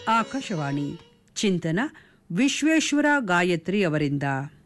ಆಕಾಶವಾಣಿ ಚಿಂತನ ವಿಶ್ವೇಶ್ವರ ಗಾಯತ್ರಿ ಅವರಿಂದ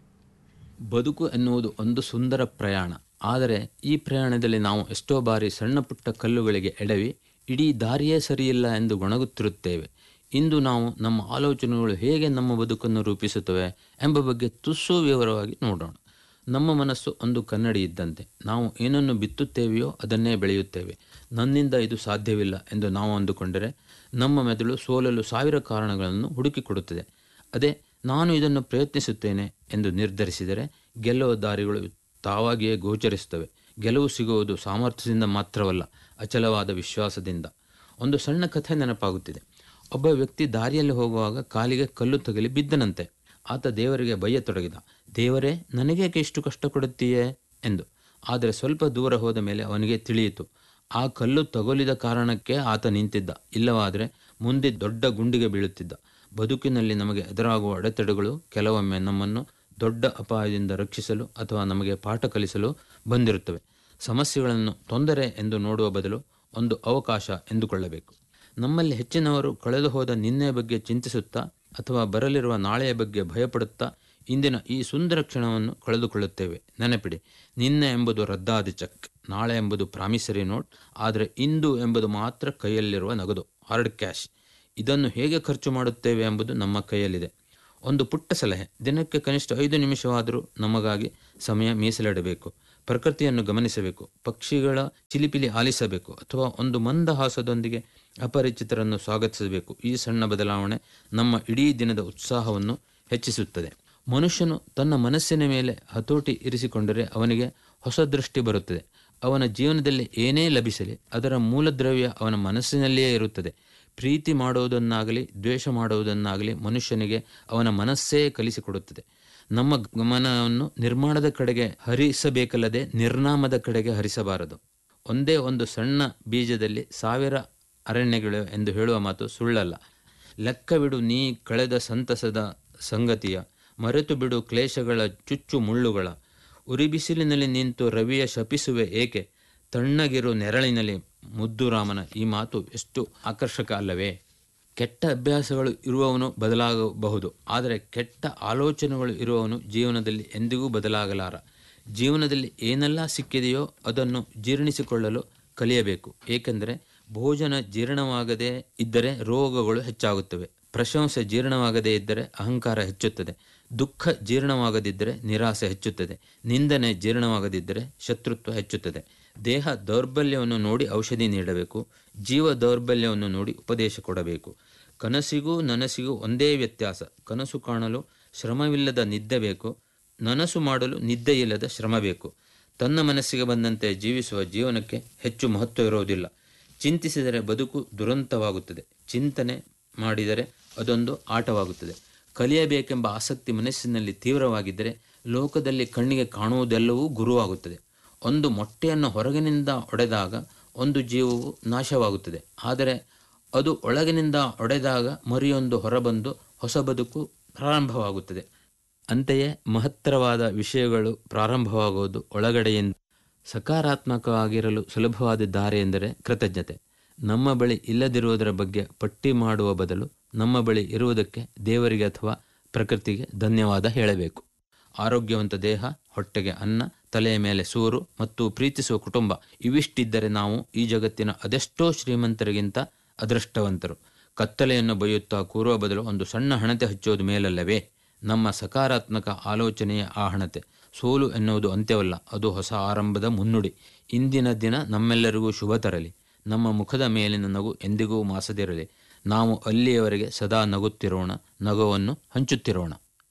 ಬದುಕು ಎನ್ನುವುದು ಒಂದು ಸುಂದರ ಪ್ರಯಾಣ ಆದರೆ ಈ ಪ್ರಯಾಣದಲ್ಲಿ ನಾವು ಎಷ್ಟೋ ಬಾರಿ ಸಣ್ಣ ಪುಟ್ಟ ಕಲ್ಲುಗಳಿಗೆ ಎಡವಿ ಇಡೀ ದಾರಿಯೇ ಸರಿಯಿಲ್ಲ ಎಂದು ಗೊಣಗುತ್ತಿರುತ್ತೇವೆ ಇಂದು ನಾವು ನಮ್ಮ ಆಲೋಚನೆಗಳು ಹೇಗೆ ನಮ್ಮ ಬದುಕನ್ನು ರೂಪಿಸುತ್ತವೆ ಎಂಬ ಬಗ್ಗೆ ತುಸು ವಿವರವಾಗಿ ನೋಡೋಣ ನಮ್ಮ ಮನಸ್ಸು ಒಂದು ಕನ್ನಡಿ ಇದ್ದಂತೆ ನಾವು ಏನನ್ನು ಬಿತ್ತುತ್ತೇವೆಯೋ ಅದನ್ನೇ ಬೆಳೆಯುತ್ತೇವೆ ನನ್ನಿಂದ ಇದು ಸಾಧ್ಯವಿಲ್ಲ ಎಂದು ನಾವು ಅಂದುಕೊಂಡರೆ ನಮ್ಮ ಮೆದುಳು ಸೋಲಲು ಸಾವಿರ ಕಾರಣಗಳನ್ನು ಹುಡುಕಿಕೊಡುತ್ತದೆ ಅದೇ ನಾನು ಇದನ್ನು ಪ್ರಯತ್ನಿಸುತ್ತೇನೆ ಎಂದು ನಿರ್ಧರಿಸಿದರೆ ಗೆಲ್ಲುವ ದಾರಿಗಳು ತಾವಾಗಿಯೇ ಗೋಚರಿಸುತ್ತವೆ ಗೆಲುವು ಸಿಗುವುದು ಸಾಮರ್ಥ್ಯದಿಂದ ಮಾತ್ರವಲ್ಲ ಅಚಲವಾದ ವಿಶ್ವಾಸದಿಂದ ಒಂದು ಸಣ್ಣ ಕಥೆ ನೆನಪಾಗುತ್ತಿದೆ ಒಬ್ಬ ವ್ಯಕ್ತಿ ದಾರಿಯಲ್ಲಿ ಹೋಗುವಾಗ ಕಾಲಿಗೆ ಕಲ್ಲು ತಗಲಿ ಬಿದ್ದನಂತೆ ಆತ ದೇವರಿಗೆ ಬಯ್ಯತೊಡಗಿದ ದೇವರೇ ನನಗೇಕೆ ಇಷ್ಟು ಕಷ್ಟ ಕೊಡುತ್ತೀಯೇ ಎಂದು ಆದರೆ ಸ್ವಲ್ಪ ದೂರ ಹೋದ ಮೇಲೆ ಅವನಿಗೆ ತಿಳಿಯಿತು ಆ ಕಲ್ಲು ತಗುಲಿದ ಕಾರಣಕ್ಕೆ ಆತ ನಿಂತಿದ್ದ ಇಲ್ಲವಾದರೆ ಮುಂದೆ ದೊಡ್ಡ ಗುಂಡಿಗೆ ಬೀಳುತ್ತಿದ್ದ ಬದುಕಿನಲ್ಲಿ ನಮಗೆ ಎದುರಾಗುವ ಅಡೆತಡೆಗಳು ಕೆಲವೊಮ್ಮೆ ನಮ್ಮನ್ನು ದೊಡ್ಡ ಅಪಾಯದಿಂದ ರಕ್ಷಿಸಲು ಅಥವಾ ನಮಗೆ ಪಾಠ ಕಲಿಸಲು ಬಂದಿರುತ್ತವೆ ಸಮಸ್ಯೆಗಳನ್ನು ತೊಂದರೆ ಎಂದು ನೋಡುವ ಬದಲು ಒಂದು ಅವಕಾಶ ಎಂದುಕೊಳ್ಳಬೇಕು ನಮ್ಮಲ್ಲಿ ಹೆಚ್ಚಿನವರು ಕಳೆದು ಹೋದ ನಿನ್ನೆಯ ಬಗ್ಗೆ ಚಿಂತಿಸುತ್ತಾ ಅಥವಾ ಬರಲಿರುವ ನಾಳೆಯ ಬಗ್ಗೆ ಭಯಪಡುತ್ತಾ ಇಂದಿನ ಈ ಸುಂದರ ಕ್ಷಣವನ್ನು ಕಳೆದುಕೊಳ್ಳುತ್ತೇವೆ ನೆನಪಿಡಿ ನಿನ್ನೆ ಎಂಬುದು ರದ್ದಾದ ಚೆಕ್ ನಾಳೆ ಎಂಬುದು ಪ್ರಾಮಿಸರಿ ನೋಟ್ ಆದರೆ ಇಂದು ಎಂಬುದು ಮಾತ್ರ ಕೈಯಲ್ಲಿರುವ ನಗದು ಹಾರ್ಡ್ ಕ್ಯಾಶ್ ಇದನ್ನು ಹೇಗೆ ಖರ್ಚು ಮಾಡುತ್ತೇವೆ ಎಂಬುದು ನಮ್ಮ ಕೈಯಲ್ಲಿದೆ ಒಂದು ಪುಟ್ಟ ಸಲಹೆ ದಿನಕ್ಕೆ ಕನಿಷ್ಠ ಐದು ನಿಮಿಷವಾದರೂ ನಮಗಾಗಿ ಸಮಯ ಮೀಸಲಿಡಬೇಕು ಪ್ರಕೃತಿಯನ್ನು ಗಮನಿಸಬೇಕು ಪಕ್ಷಿಗಳ ಚಿಲಿಪಿಲಿ ಆಲಿಸಬೇಕು ಅಥವಾ ಒಂದು ಮಂದಹಾಸದೊಂದಿಗೆ ಅಪರಿಚಿತರನ್ನು ಸ್ವಾಗತಿಸಬೇಕು ಈ ಸಣ್ಣ ಬದಲಾವಣೆ ನಮ್ಮ ಇಡೀ ದಿನದ ಉತ್ಸಾಹವನ್ನು ಹೆಚ್ಚಿಸುತ್ತದೆ ಮನುಷ್ಯನು ತನ್ನ ಮನಸ್ಸಿನ ಮೇಲೆ ಹತೋಟಿ ಇರಿಸಿಕೊಂಡರೆ ಅವನಿಗೆ ಹೊಸ ದೃಷ್ಟಿ ಬರುತ್ತದೆ ಅವನ ಜೀವನದಲ್ಲಿ ಏನೇ ಲಭಿಸಲಿ ಅದರ ಮೂಲದ್ರವ್ಯ ಅವನ ಮನಸ್ಸಿನಲ್ಲಿಯೇ ಇರುತ್ತದೆ ಪ್ರೀತಿ ಮಾಡುವುದನ್ನಾಗಲಿ ದ್ವೇಷ ಮಾಡುವುದನ್ನಾಗಲಿ ಮನುಷ್ಯನಿಗೆ ಅವನ ಮನಸ್ಸೇ ಕಲಿಸಿಕೊಡುತ್ತದೆ ನಮ್ಮ ಗಮನವನ್ನು ನಿರ್ಮಾಣದ ಕಡೆಗೆ ಹರಿಸಬೇಕಲ್ಲದೆ ನಿರ್ನಾಮದ ಕಡೆಗೆ ಹರಿಸಬಾರದು ಒಂದೇ ಒಂದು ಸಣ್ಣ ಬೀಜದಲ್ಲಿ ಸಾವಿರ ಅರಣ್ಯಗಳು ಎಂದು ಹೇಳುವ ಮಾತು ಸುಳ್ಳಲ್ಲ ಲೆಕ್ಕವಿಡು ನೀ ಕಳೆದ ಸಂತಸದ ಸಂಗತಿಯ ಮರೆತು ಬಿಡು ಕ್ಲೇಶಗಳ ಚುಚ್ಚು ಮುಳ್ಳುಗಳ ಉರಿಬಿಸಿಲಿನಲ್ಲಿ ನಿಂತು ರವಿಯ ಶಪಿಸುವೆ ಏಕೆ ತಣ್ಣಗಿರು ನೆರಳಿನಲ್ಲಿ ಮುದ್ದುರಾಮನ ಈ ಮಾತು ಎಷ್ಟು ಆಕರ್ಷಕ ಅಲ್ಲವೇ ಕೆಟ್ಟ ಅಭ್ಯಾಸಗಳು ಇರುವವನು ಬದಲಾಗಬಹುದು ಆದರೆ ಕೆಟ್ಟ ಆಲೋಚನೆಗಳು ಇರುವವನು ಜೀವನದಲ್ಲಿ ಎಂದಿಗೂ ಬದಲಾಗಲಾರ ಜೀವನದಲ್ಲಿ ಏನೆಲ್ಲ ಸಿಕ್ಕಿದೆಯೋ ಅದನ್ನು ಜೀರ್ಣಿಸಿಕೊಳ್ಳಲು ಕಲಿಯಬೇಕು ಏಕೆಂದರೆ ಭೋಜನ ಜೀರ್ಣವಾಗದೇ ಇದ್ದರೆ ರೋಗಗಳು ಹೆಚ್ಚಾಗುತ್ತವೆ ಪ್ರಶಂಸೆ ಜೀರ್ಣವಾಗದೇ ಇದ್ದರೆ ಅಹಂಕಾರ ಹೆಚ್ಚುತ್ತದೆ ದುಃಖ ಜೀರ್ಣವಾಗದಿದ್ದರೆ ನಿರಾಸೆ ಹೆಚ್ಚುತ್ತದೆ ನಿಂದನೆ ಜೀರ್ಣವಾಗದಿದ್ದರೆ ಶತ್ರುತ್ವ ಹೆಚ್ಚುತ್ತದೆ ದೇಹ ದೌರ್ಬಲ್ಯವನ್ನು ನೋಡಿ ಔಷಧಿ ನೀಡಬೇಕು ಜೀವ ದೌರ್ಬಲ್ಯವನ್ನು ನೋಡಿ ಉಪದೇಶ ಕೊಡಬೇಕು ಕನಸಿಗೂ ನನಸಿಗೂ ಒಂದೇ ವ್ಯತ್ಯಾಸ ಕನಸು ಕಾಣಲು ಶ್ರಮವಿಲ್ಲದ ನಿದ್ದೆ ಬೇಕು ನನಸು ಮಾಡಲು ನಿದ್ದೆಯಿಲ್ಲದ ಶ್ರಮ ಬೇಕು ತನ್ನ ಮನಸ್ಸಿಗೆ ಬಂದಂತೆ ಜೀವಿಸುವ ಜೀವನಕ್ಕೆ ಹೆಚ್ಚು ಮಹತ್ವ ಇರುವುದಿಲ್ಲ ಚಿಂತಿಸಿದರೆ ಬದುಕು ದುರಂತವಾಗುತ್ತದೆ ಚಿಂತನೆ ಮಾಡಿದರೆ ಅದೊಂದು ಆಟವಾಗುತ್ತದೆ ಕಲಿಯಬೇಕೆಂಬ ಆಸಕ್ತಿ ಮನಸ್ಸಿನಲ್ಲಿ ತೀವ್ರವಾಗಿದ್ದರೆ ಲೋಕದಲ್ಲಿ ಕಣ್ಣಿಗೆ ಕಾಣುವುದೆಲ್ಲವೂ ಗುರುವಾಗುತ್ತದೆ ಒಂದು ಮೊಟ್ಟೆಯನ್ನು ಹೊರಗಿನಿಂದ ಒಡೆದಾಗ ಒಂದು ಜೀವವು ನಾಶವಾಗುತ್ತದೆ ಆದರೆ ಅದು ಒಳಗಿನಿಂದ ಒಡೆದಾಗ ಮರಿಯೊಂದು ಹೊರಬಂದು ಹೊಸ ಬದುಕು ಪ್ರಾರಂಭವಾಗುತ್ತದೆ ಅಂತೆಯೇ ಮಹತ್ತರವಾದ ವಿಷಯಗಳು ಪ್ರಾರಂಭವಾಗುವುದು ಒಳಗಡೆಯಿಂದ ಸಕಾರಾತ್ಮಕವಾಗಿರಲು ಸುಲಭವಾದ ದಾರಿ ಎಂದರೆ ಕೃತಜ್ಞತೆ ನಮ್ಮ ಬಳಿ ಇಲ್ಲದಿರುವುದರ ಬಗ್ಗೆ ಪಟ್ಟಿ ಮಾಡುವ ಬದಲು ನಮ್ಮ ಬಳಿ ಇರುವುದಕ್ಕೆ ದೇವರಿಗೆ ಅಥವಾ ಪ್ರಕೃತಿಗೆ ಧನ್ಯವಾದ ಹೇಳಬೇಕು ಆರೋಗ್ಯವಂತ ದೇಹ ಹೊಟ್ಟೆಗೆ ಅನ್ನ ತಲೆಯ ಮೇಲೆ ಸೂರು ಮತ್ತು ಪ್ರೀತಿಸುವ ಕುಟುಂಬ ಇವಿಷ್ಟಿದ್ದರೆ ನಾವು ಈ ಜಗತ್ತಿನ ಅದೆಷ್ಟೋ ಶ್ರೀಮಂತರಿಗಿಂತ ಅದೃಷ್ಟವಂತರು ಕತ್ತಲೆಯನ್ನು ಬೈಯುತ್ತಾ ಕೂರುವ ಬದಲು ಒಂದು ಸಣ್ಣ ಹಣತೆ ಹಚ್ಚೋದು ಮೇಲಲ್ಲವೇ ನಮ್ಮ ಸಕಾರಾತ್ಮಕ ಆಲೋಚನೆಯ ಆ ಹಣತೆ ಸೋಲು ಎನ್ನುವುದು ಅಂತ್ಯವಲ್ಲ ಅದು ಹೊಸ ಆರಂಭದ ಮುನ್ನುಡಿ ಇಂದಿನ ದಿನ ನಮ್ಮೆಲ್ಲರಿಗೂ ಶುಭ ತರಲಿ ನಮ್ಮ ಮುಖದ ಮೇಲಿನ ನಗು ಎಂದಿಗೂ ಮಾಸದಿರಲಿ ನಾವು ಅಲ್ಲಿಯವರೆಗೆ ಸದಾ ನಗುತ್ತಿರೋಣ ನಗುವನ್ನು ಹಂಚುತ್ತಿರೋಣ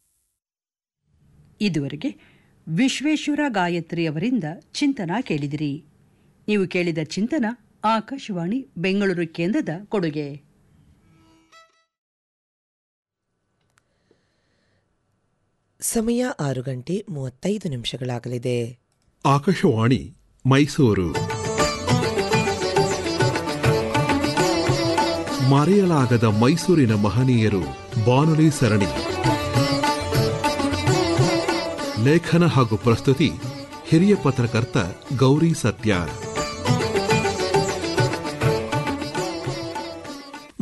ಇದುವರೆಗೆ ವಿಶ್ವೇಶ್ವರ ಗಾಯತ್ರಿ ಅವರಿಂದ ಚಿಂತನ ಕೇಳಿದಿರಿ ನೀವು ಕೇಳಿದ ಚಿಂತನ ಆಕಾಶವಾಣಿ ಬೆಂಗಳೂರು ಕೇಂದ್ರದ ಕೊಡುಗೆ ಸಮಯ ಆರು ಗಂಟೆ ಮೂವತ್ತೈದು ನಿಮಿಷಗಳಾಗಲಿದೆ ಆಕಾಶವಾಣಿ ಮೈಸೂರು ಮರೆಯಲಾಗದ ಮೈಸೂರಿನ ಮಹನೀಯರು ಬಾನುಲಿ ಸರಣಿ ಲೇಖನ ಹಾಗೂ ಪ್ರಸ್ತುತಿ ಹಿರಿಯ ಪತ್ರಕರ್ತ ಗೌರಿ ಸತ್ಯ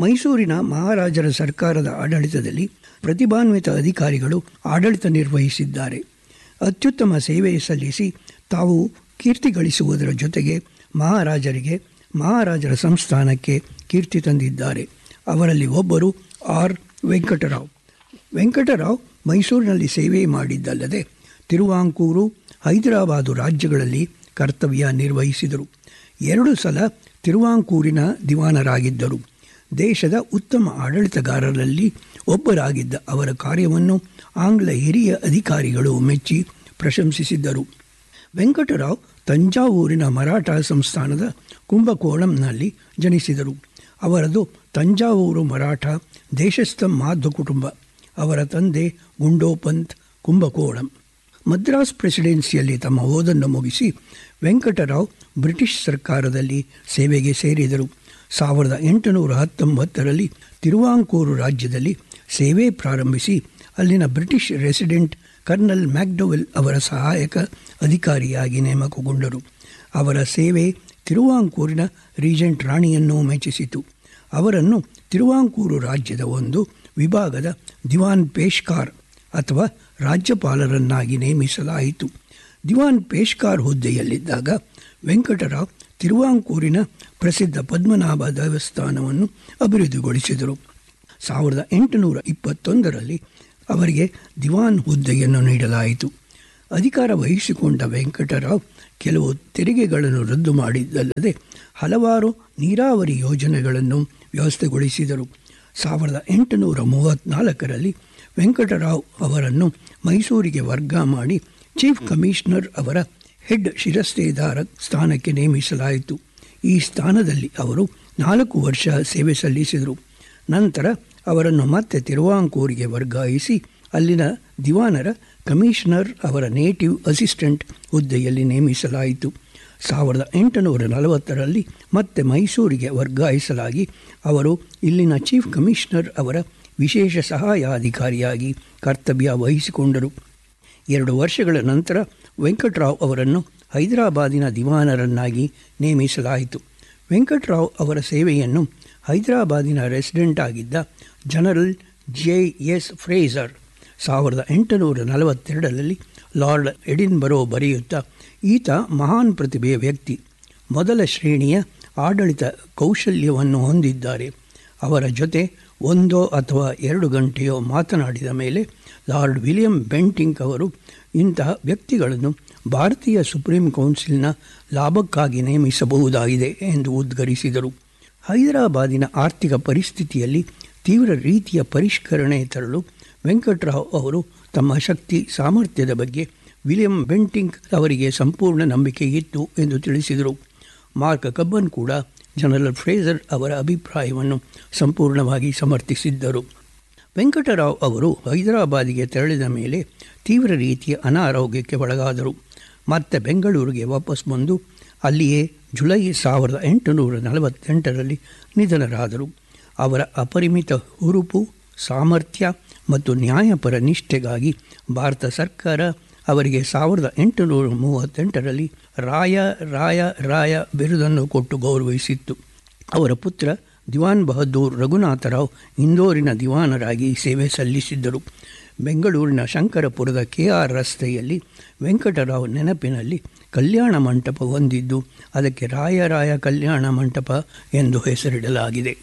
ಮೈಸೂರಿನ ಮಹಾರಾಜರ ಸರ್ಕಾರದ ಆಡಳಿತದಲ್ಲಿ ಪ್ರತಿಭಾನ್ವಿತ ಅಧಿಕಾರಿಗಳು ಆಡಳಿತ ನಿರ್ವಹಿಸಿದ್ದಾರೆ ಅತ್ಯುತ್ತಮ ಸೇವೆ ಸಲ್ಲಿಸಿ ತಾವು ಕೀರ್ತಿ ಗಳಿಸುವುದರ ಜೊತೆಗೆ ಮಹಾರಾಜರಿಗೆ ಮಹಾರಾಜರ ಸಂಸ್ಥಾನಕ್ಕೆ ಕೀರ್ತಿ ತಂದಿದ್ದಾರೆ ಅವರಲ್ಲಿ ಒಬ್ಬರು ಆರ್ ವೆಂಕಟರಾವ್ ವೆಂಕಟರಾವ್ ಮೈಸೂರಿನಲ್ಲಿ ಸೇವೆ ಮಾಡಿದ್ದಲ್ಲದೆ ತಿರುವಾಂಕೂರು ಹೈದರಾಬಾದು ರಾಜ್ಯಗಳಲ್ಲಿ ಕರ್ತವ್ಯ ನಿರ್ವಹಿಸಿದರು ಎರಡು ಸಲ ತಿರುವಾಂಕೂರಿನ ದಿವಾನರಾಗಿದ್ದರು ದೇಶದ ಉತ್ತಮ ಆಡಳಿತಗಾರರಲ್ಲಿ ಒಬ್ಬರಾಗಿದ್ದ ಅವರ ಕಾರ್ಯವನ್ನು ಆಂಗ್ಲ ಹಿರಿಯ ಅಧಿಕಾರಿಗಳು ಮೆಚ್ಚಿ ಪ್ರಶಂಸಿಸಿದ್ದರು ವೆಂಕಟರಾವ್ ತಂಜಾವೂರಿನ ಮರಾಠ ಸಂಸ್ಥಾನದ ಕುಂಭಕೋಣಂನಲ್ಲಿ ಜನಿಸಿದರು ಅವರದು ತಂಜಾವೂರು ಮರಾಠ ದೇಶಸ್ಥ ಮಾಧ್ವ ಕುಟುಂಬ ಅವರ ತಂದೆ ಗುಂಡೋಪಂತ್ ಕುಂಭಕೋಣಂ ಮದ್ರಾಸ್ ಪ್ರೆಸಿಡೆನ್ಸಿಯಲ್ಲಿ ತಮ್ಮ ಓದನ್ನು ಮುಗಿಸಿ ವೆಂಕಟರಾವ್ ಬ್ರಿಟಿಷ್ ಸರ್ಕಾರದಲ್ಲಿ ಸೇವೆಗೆ ಸೇರಿದರು ಸಾವಿರದ ಎಂಟುನೂರ ಹತ್ತೊಂಬತ್ತರಲ್ಲಿ ತಿರುವಾಂಕೂರು ರಾಜ್ಯದಲ್ಲಿ ಸೇವೆ ಪ್ರಾರಂಭಿಸಿ ಅಲ್ಲಿನ ಬ್ರಿಟಿಷ್ ರೆಸಿಡೆಂಟ್ ಕರ್ನಲ್ ಮ್ಯಾಕ್ಡೊವೆಲ್ ಅವರ ಸಹಾಯಕ ಅಧಿಕಾರಿಯಾಗಿ ನೇಮಕಗೊಂಡರು ಅವರ ಸೇವೆ ತಿರುವಾಂಕೂರಿನ ರೀಜೆಂಟ್ ರಾಣಿಯನ್ನು ಮೆಚ್ಚಿಸಿತು ಅವರನ್ನು ತಿರುವಾಂಕೂರು ರಾಜ್ಯದ ಒಂದು ವಿಭಾಗದ ದಿವಾನ್ ಪೇಶ್ಕಾರ್ ಅಥವಾ ರಾಜ್ಯಪಾಲರನ್ನಾಗಿ ನೇಮಿಸಲಾಯಿತು ದಿವಾನ್ ಪೇಶ್ಕಾರ್ ಹುದ್ದೆಯಲ್ಲಿದ್ದಾಗ ವೆಂಕಟರಾವ್ ತಿರುವಾಂಕೂರಿನ ಪ್ರಸಿದ್ಧ ಪದ್ಮನಾಭ ದೇವಸ್ಥಾನವನ್ನು ಅಭಿವೃದ್ಧಿಗೊಳಿಸಿದರು ಸಾವಿರದ ಎಂಟುನೂರ ಇಪ್ಪತ್ತೊಂದರಲ್ಲಿ ಅವರಿಗೆ ದಿವಾನ್ ಹುದ್ದೆಯನ್ನು ನೀಡಲಾಯಿತು ಅಧಿಕಾರ ವಹಿಸಿಕೊಂಡ ವೆಂಕಟರಾವ್ ಕೆಲವು ತೆರಿಗೆಗಳನ್ನು ರದ್ದು ಮಾಡಿದ್ದಲ್ಲದೆ ಹಲವಾರು ನೀರಾವರಿ ಯೋಜನೆಗಳನ್ನು ವ್ಯವಸ್ಥೆಗೊಳಿಸಿದರು ಸಾವಿರದ ಎಂಟುನೂರ ಮೂವತ್ತ್ನಾಲ್ಕರಲ್ಲಿ ವೆಂಕಟರಾವ್ ಅವರನ್ನು ಮೈಸೂರಿಗೆ ವರ್ಗ ಮಾಡಿ ಚೀಫ್ ಕಮಿಷನರ್ ಅವರ ಹೆಡ್ ಶಿರಸ್ತೇದಾರ ಸ್ಥಾನಕ್ಕೆ ನೇಮಿಸಲಾಯಿತು ಈ ಸ್ಥಾನದಲ್ಲಿ ಅವರು ನಾಲ್ಕು ವರ್ಷ ಸೇವೆ ಸಲ್ಲಿಸಿದರು ನಂತರ ಅವರನ್ನು ಮತ್ತೆ ತಿರುವಾಂಕೂರಿಗೆ ವರ್ಗಾಯಿಸಿ ಅಲ್ಲಿನ ದಿವಾನರ ಕಮಿಷನರ್ ಅವರ ನೇಟಿವ್ ಅಸಿಸ್ಟೆಂಟ್ ಹುದ್ದೆಯಲ್ಲಿ ನೇಮಿಸಲಾಯಿತು ಸಾವಿರದ ಎಂಟುನೂರ ನಲವತ್ತರಲ್ಲಿ ಮತ್ತೆ ಮೈಸೂರಿಗೆ ವರ್ಗಾಯಿಸಲಾಗಿ ಅವರು ಇಲ್ಲಿನ ಚೀಫ್ ಕಮಿಷನರ್ ಅವರ ವಿಶೇಷ ಸಹಾಯಾಧಿಕಾರಿಯಾಗಿ ಕರ್ತವ್ಯ ವಹಿಸಿಕೊಂಡರು ಎರಡು ವರ್ಷಗಳ ನಂತರ ವೆಂಕಟರಾವ್ ಅವರನ್ನು ಹೈದರಾಬಾದಿನ ದಿವಾನರನ್ನಾಗಿ ನೇಮಿಸಲಾಯಿತು ವೆಂಕಟರಾವ್ ಅವರ ಸೇವೆಯನ್ನು ಹೈದರಾಬಾದಿನ ರೆಸಿಡೆಂಟ್ ಆಗಿದ್ದ ಜನರಲ್ ಜೆ ಎಸ್ ಫ್ರೇಸರ್ ಸಾವಿರದ ಎಂಟುನೂರ ನಲವತ್ತೆರಡರಲ್ಲಿ ಲಾರ್ಡ್ ಎಡಿನ್ಬರೋ ಬರೆಯುತ್ತಾ ಈತ ಮಹಾನ್ ಪ್ರತಿಭೆಯ ವ್ಯಕ್ತಿ ಮೊದಲ ಶ್ರೇಣಿಯ ಆಡಳಿತ ಕೌಶಲ್ಯವನ್ನು ಹೊಂದಿದ್ದಾರೆ ಅವರ ಜೊತೆ ಒಂದೋ ಅಥವಾ ಎರಡು ಗಂಟೆಯೋ ಮಾತನಾಡಿದ ಮೇಲೆ ಲಾರ್ಡ್ ವಿಲಿಯಂ ಬೆಂಟಿಂಗ್ ಅವರು ಇಂತಹ ವ್ಯಕ್ತಿಗಳನ್ನು ಭಾರತೀಯ ಸುಪ್ರೀಂ ಕೌನ್ಸಿಲ್ನ ಲಾಭಕ್ಕಾಗಿ ನೇಮಿಸಬಹುದಾಗಿದೆ ಎಂದು ಉದ್ಗರಿಸಿದರು ಹೈದರಾಬಾದಿನ ಆರ್ಥಿಕ ಪರಿಸ್ಥಿತಿಯಲ್ಲಿ ತೀವ್ರ ರೀತಿಯ ಪರಿಷ್ಕರಣೆ ತರಲು ವೆಂಕಟರಾವ್ ಅವರು ತಮ್ಮ ಶಕ್ತಿ ಸಾಮರ್ಥ್ಯದ ಬಗ್ಗೆ ವಿಲಿಯಂ ಬೆಂಟಿಂಗ್ ಅವರಿಗೆ ಸಂಪೂರ್ಣ ನಂಬಿಕೆ ಇತ್ತು ಎಂದು ತಿಳಿಸಿದರು ಮಾರ್ಕ್ ಕಬ್ಬನ್ ಕೂಡ ಜನರಲ್ ಫ್ರೇಸರ್ ಅವರ ಅಭಿಪ್ರಾಯವನ್ನು ಸಂಪೂರ್ಣವಾಗಿ ಸಮರ್ಥಿಸಿದ್ದರು ವೆಂಕಟರಾವ್ ಅವರು ಹೈದರಾಬಾದಿಗೆ ತೆರಳಿದ ಮೇಲೆ ತೀವ್ರ ರೀತಿಯ ಅನಾರೋಗ್ಯಕ್ಕೆ ಒಳಗಾದರು ಮತ್ತೆ ಬೆಂಗಳೂರಿಗೆ ವಾಪಸ್ ಬಂದು ಅಲ್ಲಿಯೇ ಜುಲೈ ಸಾವಿರದ ಎಂಟುನೂರ ನಲವತ್ತೆಂಟರಲ್ಲಿ ನಿಧನರಾದರು ಅವರ ಅಪರಿಮಿತ ಹುರುಪು ಸಾಮರ್ಥ್ಯ ಮತ್ತು ನ್ಯಾಯಪರ ನಿಷ್ಠೆಗಾಗಿ ಭಾರತ ಸರ್ಕಾರ ಅವರಿಗೆ ಸಾವಿರದ ಎಂಟುನೂರ ಮೂವತ್ತೆಂಟರಲ್ಲಿ ರಾಯ ರಾಯ ರಾಯ ಬಿರುದನ್ನು ಕೊಟ್ಟು ಗೌರವಿಸಿತ್ತು ಅವರ ಪುತ್ರ ದಿವಾನ್ ಬಹದ್ದೂರ್ ರಘುನಾಥರಾವ್ ಇಂದೋರಿನ ದಿವಾನರಾಗಿ ಸೇವೆ ಸಲ್ಲಿಸಿದ್ದರು ಬೆಂಗಳೂರಿನ ಶಂಕರಪುರದ ಕೆ ಆರ್ ರಸ್ತೆಯಲ್ಲಿ ವೆಂಕಟರಾವ್ ನೆನಪಿನಲ್ಲಿ ಕಲ್ಯಾಣ ಮಂಟಪ ಹೊಂದಿದ್ದು ಅದಕ್ಕೆ ರಾಯರಾಯ ಕಲ್ಯಾಣ ಮಂಟಪ ಎಂದು ಹೆಸರಿಡಲಾಗಿದೆ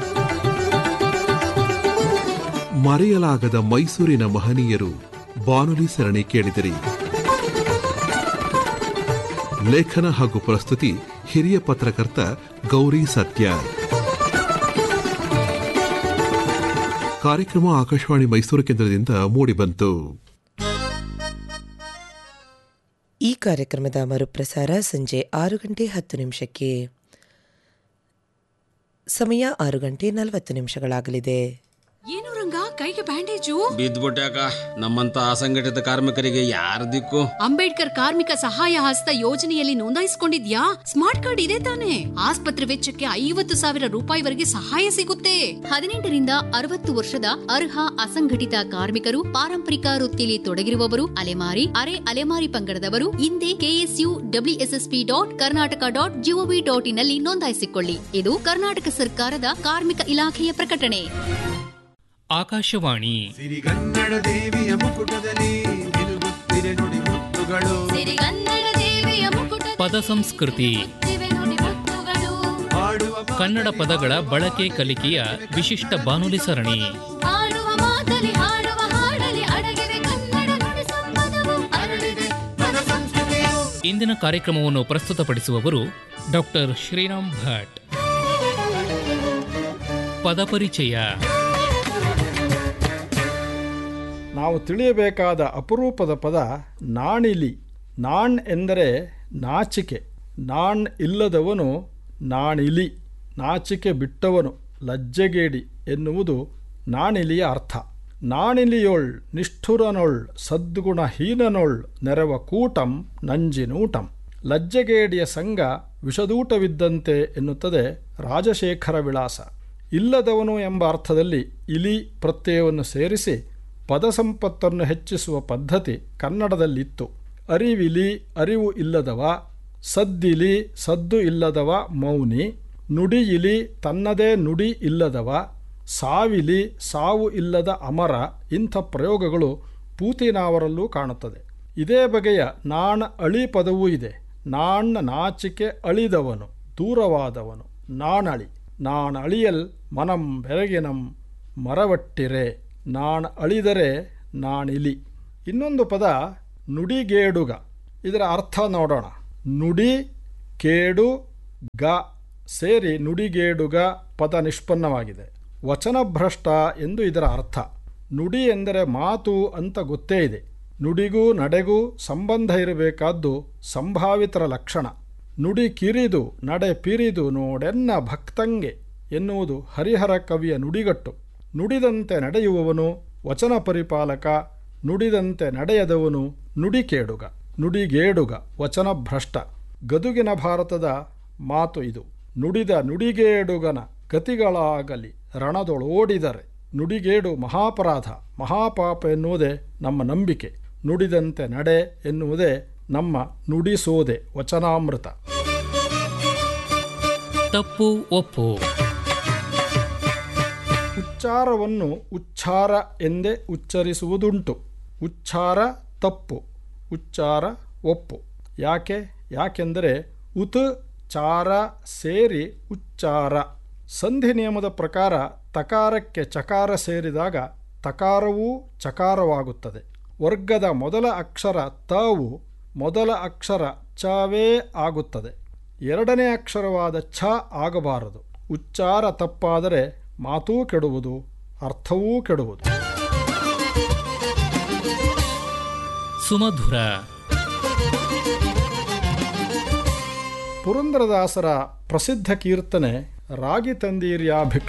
ಮರೆಯಲಾಗದ ಮೈಸೂರಿನ ಮಹನೀಯರು ಬಾನುಲಿ ಸರಣಿ ಕೇಳಿದಿರಿ ಲೇಖನ ಹಾಗೂ ಪ್ರಸ್ತುತಿ ಹಿರಿಯ ಪತ್ರಕರ್ತ ಗೌರಿ ಸತ್ಯ ಕಾರ್ಯಕ್ರಮ ಆಕಾಶವಾಣಿ ಮೈಸೂರು ಕೇಂದ್ರದಿಂದ ಮೂಡಿಬಂತು ಈ ಕಾರ್ಯಕ್ರಮದ ಮರುಪ್ರಸಾರ ಸಂಜೆ ಆರು ಗಂಟೆ ಹತ್ತು ನಿಮಿಷಕ್ಕೆ ಸಮಯ ಆರು ಗಂಟೆ ನಲವತ್ತು ನಿಮಿಷಗಳಾಗಲಿದೆ ಏನು ರಂಗ ಕೈಗೆ ಬ್ಯಾಂಡೇಜು ಬಿದ್ದ್ಬಿಟ್ಯಾಕ ನಮ್ಮಂತ ಅಸಂಘಟಿತ ಕಾರ್ಮಿಕರಿಗೆ ಯಾರ ದಿಕ್ಕು ಅಂಬೇಡ್ಕರ್ ಕಾರ್ಮಿಕ ಸಹಾಯ ಹಸ್ತ ಯೋಜನೆಯಲ್ಲಿ ನೋಂದಾಯಿಸಿಕೊಂಡಿದ್ಯಾ ಸ್ಮಾರ್ಟ್ ಕಾರ್ಡ್ ಇದೆ ತಾನೆ ಆಸ್ಪತ್ರೆ ವೆಚ್ಚಕ್ಕೆ ಐವತ್ತು ಸಾವಿರ ರೂಪಾಯಿವರೆಗೆ ಸಹಾಯ ಸಿಗುತ್ತೆ ಹದಿನೆಂಟರಿಂದ ಅರವತ್ತು ವರ್ಷದ ಅರ್ಹ ಅಸಂಘಟಿತ ಕಾರ್ಮಿಕರು ಪಾರಂಪರಿಕ ವೃತ್ತಿಯಲ್ಲಿ ತೊಡಗಿರುವವರು ಅಲೆಮಾರಿ ಅರೆ ಅಲೆಮಾರಿ ಪಂಗಡದವರು ಹಿಂದೆ KSU WSSP dot Karnataka dot GOV dot in ನಲ್ಲಿ ನೋಂದಾಯಿಸಿಕೊಳ್ಳಿ ಇದು ಕರ್ನಾಟಕ ಸರ್ಕಾರದ ಕಾರ್ಮಿಕ ಇಲಾಖೆಯ ಪ್ರಕಟಣೆ ಆಕಾಶವಾಣಿ ಸಿರಿಗನ್ನಡ ದೇವಿಯ ಮುಕುಟದಲ್ಲಿ ನಿಲುಗುತ್ತಿರೆ ನುಡಿ ಮುತ್ತುಗಳು ಪದ ಸಂಸ್ಕೃತಿ ಹಾಡುವ ಕನ್ನಡ ಪದಗಳ ಬಳಕೆ ಕಲಿಕೆಯ ವಿಶಿಷ್ಟ ಬಾನುಲಿ ಸರಣಿ ಪದ ಸಂಸ್ಕೃತಿಯು ಇಂದಿನ ಕಾರ್ಯಕ್ರಮವನ್ನು ಪ್ರಸ್ತುತಪಡಿಸುವವರು ಡಾಕ್ಟರ್ ಶ್ರೀರಾಮ್ ಭಟ್ ಪದಪರಿಚಯ ನಾವು ತಿಳಿಯಬೇಕಾದ ಅಪರೂಪದ ಪದ ನಾಣಿಲಿ ನಾಣ್ ಎಂದರೆ ನಾಚಿಕೆ ನಾಣ್ ಇಲ್ಲದವನು ನಾಣಿಲಿ ನಾಚಿಕೆ ಬಿಟ್ಟವನು ಲಜ್ಜೆಗೇಡಿ ಎನ್ನುವುದು ನಾಣಿಲಿಯ ಅರ್ಥ ನಾಣಿಲಿಯೊಳ್ ನಿಷ್ಠುರನೊಳ್ ಸದ್ಗುಣಹೀನನೊಳ್ ನೆರವ ಕೂಟಂ ನಂಜಿನೂಟಂ ಲಜ್ಜೆಗೇಡಿಯ ಸಂಘ ವಿಷದೂಟವಿದ್ದಂತೆ ಎನ್ನುತ್ತದೆ ರಾಜಶೇಖರ ವಿಳಾಸ ಇಲ್ಲದವನು ಎಂಬ ಅರ್ಥದಲ್ಲಿ ಇಲಿ ಪ್ರತ್ಯಯವನ್ನು ಸೇರಿಸಿ ಪದಸಂಪತ್ತನ್ನು ಹೆಚ್ಚಿಸುವ ಪದ್ಧತಿ ಕನ್ನಡದಲ್ಲಿತ್ತು ಅರಿವಿಲಿ ಅರಿವು ಇಲ್ಲದವ ಸದ್ದಿಲಿ ಸದ್ದು ಇಲ್ಲದವ ಮೌನಿ ನುಡಿಯಿಲಿ ತನ್ನದೇ ನುಡಿ ಇಲ್ಲದವ ಸಾವಿಲಿ ಸಾವು ಇಲ್ಲದ ಅಮರ ಇಂಥ ಪ್ರಯೋಗಗಳು ಪೂತಿನಾವರಲ್ಲೂ ಕಾಣುತ್ತದೆ ಇದೇ ಬಗೆಯ ನಾಣ ಅಳಿ ಪದವೂ ಇದೆ ನಾಣ್ಣ ನಾಚಿಕೆ ಅಳಿದವನು ದೂರವಾದವನು ನಾಣಳಿ ನಾಣ ಅಳಿಯಲ್ ಮನಂ ಬೆರಗಿನಂ ಮರವಟ್ಟಿರೆ ನಾಣ ಅಳಿದರೆ ನಾಣಿಲಿ ಇನ್ನೊಂದು ಪದ ನುಡಿಗೇಡುಗ ಇದರ ಅರ್ಥ ನೋಡೋಣ ನುಡಿ ಕೇಡು ಗ ಸೇರಿ ನುಡಿಗೇಡುಗ ಪದ ನಿಷ್ಪನ್ನವಾಗಿದೆ ವಚನಭ್ರಷ್ಟ ಎಂದು ಇದರ ಅರ್ಥ ನುಡಿ ಎಂದರೆ ಮಾತು ಅಂತ ಗೊತ್ತೇ ಇದೆ ನುಡಿಗೂ ನಡೆಗೂ ಸಂಬಂಧ ಇರಬೇಕಾದ್ದು ಸಂಭಾವಿತರ ಲಕ್ಷಣ ನುಡಿ ಕಿರಿದು ನಡೆ ಪಿರಿದು ನೋಡೆನ್ನ ಭಕ್ತಂಗೆ ಎನ್ನುವುದು ಹರಿಹರ ಕವಿಯ ನುಡಿಗಟ್ಟು ನುಡಿದಂತೆ ನಡೆಯುವವನು ವಚನ ಪರಿಪಾಲಕ ನುಡಿದಂತೆ ನಡೆಯದವನು ನುಡಿಕೇಡುಗ ನುಡಿಗೇಡುಗ ವಚನ ಭ್ರಷ್ಟ ಗದುಗಿನ ಭಾರತದ ಮಾತು ಇದು ನುಡಿದ ನುಡಿಗೇಡುಗನ ಗತಿಗಳಾಗಲಿ ರಣದೊಳೋಡಿದರೆ ನುಡಿಗೇಡು ಮಹಾಪರಾಧ ಮಹಾಪಾಪ ಎನ್ನುವುದೇ ನಮ್ಮ ನಂಬಿಕೆ ನುಡಿದಂತೆ ನಡೆ ಎನ್ನುವುದೇ ನಮ್ಮ ನುಡಿಸೋದೆ ವಚನಾಮೃತ ತಪ್ಪು ಒಪ್ಪು ಉಚ್ಚಾರವನ್ನು ಉಚ್ಚಾರ ಎಂದೇ ಉಚ್ಚರಿಸುವುದುಂಟು ಉಚ್ಚಾರ ತಪ್ಪು ಉಚ್ಚಾರ ಒಪ್ಪು ಯಾಕೆ ಯಾಕೆಂದರೆ ಉತ್ ಚಾರ ಸೇರಿ ಉಚ್ಚಾರ ಸಂಧಿ ನಿಯಮದ ಪ್ರಕಾರ ತಕಾರಕ್ಕೆ ಚಕಾರ ಸೇರಿದಾಗ ತಕಾರವೂ ಚಕಾರವಾಗುತ್ತದೆ ವರ್ಗದ ಮೊದಲ ಅಕ್ಷರ ತವು ಮೊದಲ ಅಕ್ಷರ ಚವೇ ಆಗುತ್ತದೆ ಎರಡನೇ ಅಕ್ಷರವಾದ ಛ ಆಗಬಾರದು ಉಚ್ಚಾರ ತಪ್ಪಾದರೆ ಮಾತೂ ಕೆಡುವುದು ಅರ್ಥವೂ ಕೆಡುವುದು ಸುಮಧುರ ಪುರಂದರದಾಸರ ಪ್ರಸಿದ್ಧ ಕೀರ್ತನೆ ರಾಗಿ ತಂದೀರ್ಯಾ ಭಿಕ್ಷ